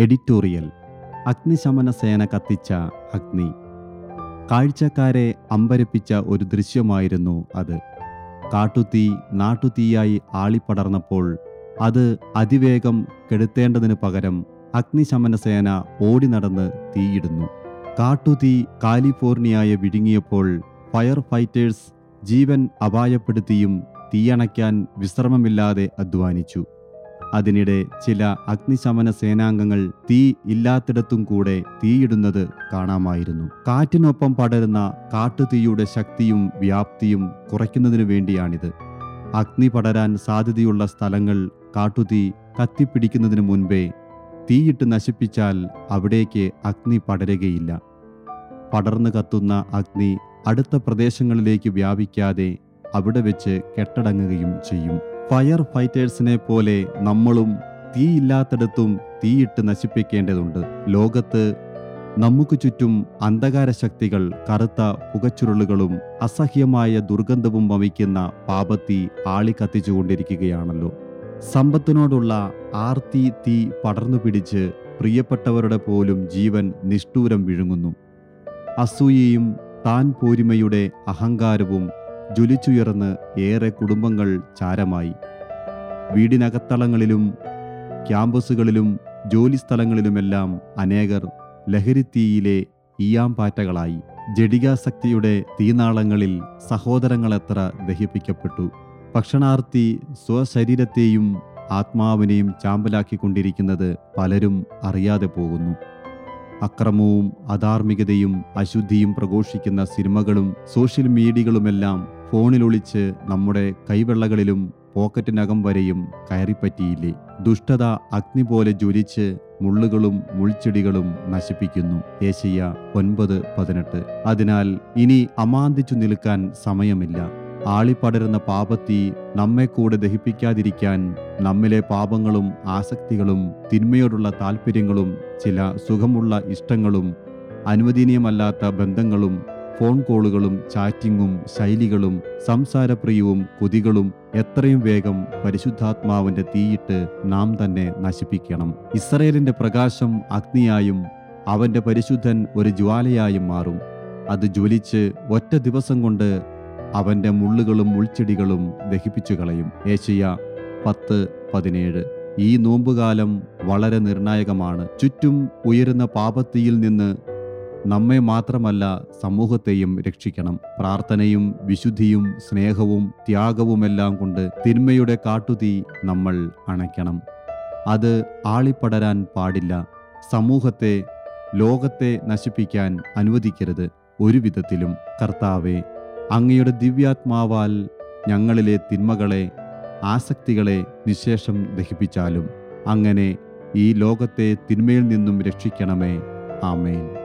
editorial അഗ്നിശമന സേന കത്തിച്ച അഗ്നി കാഴ്ചക്കാരെ അമ്പരപ്പിച്ച ഒരു ദൃശ്യമായിരുന്നു അത് കാട്ടുതീ നാട്ടുതീയായി ആളിപ്പടർന്നപ്പോൾ അത് അതിവേഗം കെടുത്തേണ്ടതിനു പകരം അഗ്നിശമന സേന ഓടി നടന്ന് തീയിടുന്നു കാട്ടുതീ കാലിഫോർണിയയെ വിഴുങ്ങിയപ്പോൾ ഫയർ ഫൈറ്റേഴ്സ് ജീവൻ അപായപ്പെടുത്തിയും തീയണയ്ക്കാൻ വിശ്രമമില്ലാതെ അധ്വാനിച്ചു അതിനിടെ ചില അഗ്നിശമന സേനാംഗങ്ങൾ തീ ഇല്ലാത്തിടത്തും കൂടെ തീയിടുന്നത് കാണാമായിരുന്നു കാറ്റിനൊപ്പം പടരുന്ന കാട്ടുതീയുടെ ശക്തിയും വ്യാപ്തിയും കുറയ്ക്കുന്നതിനു വേണ്ടിയാണിത് അഗ്നി പടരാൻ സാധ്യതയുള്ള സ്ഥലങ്ങൾ കാട്ടുതീ കത്തിപ്പിടിക്കുന്നതിനു മുൻപേ തീയിട്ട് നശിപ്പിച്ചാൽ അവിടേക്ക് അഗ്നി പടരുകയില്ല പടർന്നു കത്തുന്ന അഗ്നി അടുത്ത പ്രദേശങ്ങളിലേക്ക് വ്യാപിക്കാതെ അവിടെ വെച്ച് കെട്ടടങ്ങുകയും ചെയ്യും ഫയർ ഫൈറ്റേഴ്സിനെ പോലെ നമ്മളും തീയില്ലാത്തിടത്തും തീയിട്ട് നശിപ്പിക്കേണ്ടതുണ്ട് ലോകത്ത് നമുക്ക് ചുറ്റും അന്ധകാര ശക്തികൾ കറുത്ത പുകച്ചുരുളുകളും അസഹ്യമായ ദുർഗന്ധവും വമിക്കുന്ന പാപത്തി ആളി കത്തിച്ചുകൊണ്ടിരിക്കുകയാണല്ലോ സമ്പത്തിനോടുള്ള ആർത്തി തീ പടർന്നു പിടിച്ച് പ്രിയപ്പെട്ടവരുടെ പോലും ജീവൻ നിഷ്ഠൂരം വിഴുങ്ങുന്നു അസൂയയും താൻ പോരിമയുടെ അഹങ്കാരവും ജ്വലിച്ചുയർന്ന് ഏറെ കുടുംബങ്ങൾ ചാരമായി വീടിനകത്തളങ്ങളിലും ക്യാമ്പസുകളിലും ജോലിസ്ഥലങ്ങളിലുമെല്ലാം അനേകർ ലഹരിത്തീയിലെ ഈയാമ്പാറ്റകളായി ജഡികാസക്തിയുടെ തീനാളങ്ങളിൽ സഹോദരങ്ങളെത്ര ദഹിപ്പിക്കപ്പെട്ടു ഭക്ഷണാർത്ഥി സ്വശരീരത്തെയും ആത്മാവിനെയും ചാമ്പലാക്കിക്കൊണ്ടിരിക്കുന്നത് പലരും അറിയാതെ പോകുന്നു അക്രമവും അധാർമികതയും അശുദ്ധിയും പ്രഘോഷിക്കുന്ന സിനിമകളും സോഷ്യൽ മീഡിയകളുമെല്ലാം ഫോണിലൊളിച്ച് നമ്മുടെ കൈവെള്ളകളിലും പോക്കറ്റിനകം വരെയും കയറിപ്പറ്റിയില്ലേ ദുഷ്ടത അഗ്നി പോലെ ജ്വലിച്ച് മുള്ളുകളും മുൾച്ചെടികളും നശിപ്പിക്കുന്നു ഏശയ്യ ഒൻപത് പതിനെട്ട് അതിനാൽ ഇനി അമാന്തിച്ചു നിൽക്കാൻ സമയമില്ല ആളിപ്പടരുന്ന പാപത്തി നമ്മെ കൂടെ ദഹിപ്പിക്കാതിരിക്കാൻ നമ്മിലെ പാപങ്ങളും ആസക്തികളും തിന്മയോടുള്ള താല്പര്യങ്ങളും ചില സുഖമുള്ള ഇഷ്ടങ്ങളും അനുവദനീയമല്ലാത്ത ബന്ധങ്ങളും ഫോൺ കോളുകളും ചാറ്റിങ്ങും ശൈലികളും സംസാരപ്രിയവും കൊതികളും എത്രയും വേഗം പരിശുദ്ധാത്മാവിന്റെ തീയിട്ട് നാം തന്നെ നശിപ്പിക്കണം ഇസ്രയേലിന്റെ പ്രകാശം അഗ്നിയായും അവന്റെ പരിശുദ്ധൻ ഒരു ജ്വാലയായും മാറും അത് ജ്വലിച്ച് ഒറ്റ ദിവസം കൊണ്ട് അവന്റെ മുള്ളുകളും മുൾച്ചെടികളും ദഹിപ്പിച്ചു കളയും ഏഷ്യ പത്ത് പതിനേഴ് ഈ നോമ്പുകാലം വളരെ നിർണായകമാണ് ചുറ്റും ഉയരുന്ന പാപത്തിയിൽ നിന്ന് നമ്മെ മാത്രമല്ല സമൂഹത്തെയും രക്ഷിക്കണം പ്രാർത്ഥനയും വിശുദ്ധിയും സ്നേഹവും ത്യാഗവുമെല്ലാം കൊണ്ട് തിന്മയുടെ കാട്ടുതീ നമ്മൾ അണയ്ക്കണം അത് ആളിപ്പടരാൻ പാടില്ല സമൂഹത്തെ ലോകത്തെ നശിപ്പിക്കാൻ അനുവദിക്കരുത് ഒരു വിധത്തിലും കർത്താവെ അങ്ങയുടെ ദിവ്യാത്മാവാൽ ഞങ്ങളിലെ തിന്മകളെ ആസക്തികളെ നിശേഷം ദഹിപ്പിച്ചാലും അങ്ങനെ ഈ ലോകത്തെ തിന്മയിൽ നിന്നും രക്ഷിക്കണമേ ആമേൻ